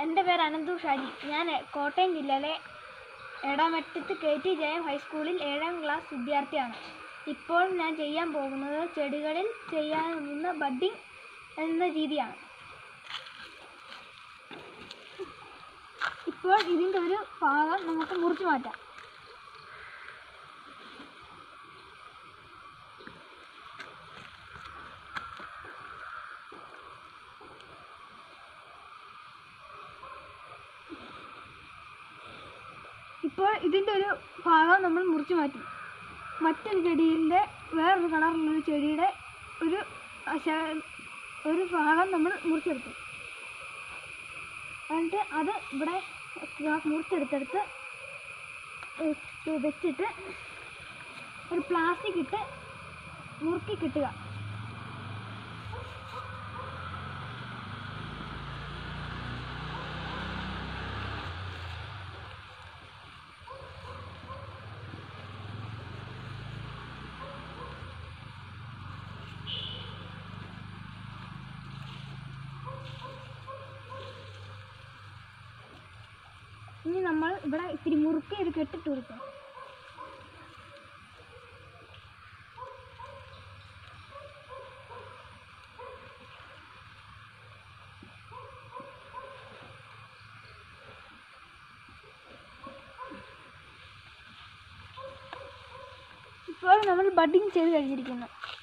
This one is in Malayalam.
എൻ്റെ പേര് അനന്തു ഷാജി ഞാൻ കോട്ടയം ജില്ലയിലെ എടാമറ്റത്ത് കെ ടി ജയം ഹൈസ്കൂളിൽ ഏഴാം ക്ലാസ് വിദ്യാർത്ഥിയാണ് ഇപ്പോൾ ഞാൻ ചെയ്യാൻ പോകുന്നത് ചെടികളിൽ ചെയ്യാവുന്ന ബഡ്ഡിംഗ് എന്ന രീതിയാണ് ഇപ്പോൾ ഇതിൻ്റെ ഒരു ഭാഗം നമുക്ക് മുറിച്ച് മാറ്റാം ഇപ്പോൾ ഇതിൻ്റെ ഒരു ഭാഗം നമ്മൾ മുറിച്ച് മാറ്റി മറ്റൊരു ചെടിയുടെ വേറൊരു കളറിലുള്ള ചെടിയുടെ ഒരു ശ- ഒരു ഭാഗം നമ്മൾ മുറിച്ചെടുത്തു എന്നിട്ട് അത് ഇവിടെ മുറിച്ചെടുത്തെടുത്ത് ഏഹ് വെച്ചിട്ട് ഒരു പ്ലാസ്റ്റിക് ഇട്ട് മുറുക്കി കിട്ടുക ഇനി നമ്മൾ ഇവിടെ ഇത്തിരി മുറുക്കി ഇത് കെട്ടിട്ട് കൊടുക്കും ഇപ്പോൾ നമ്മൾ ബഡിങ് ചെയ്ത് കഴിഞ്ഞിരിക്കുന്നു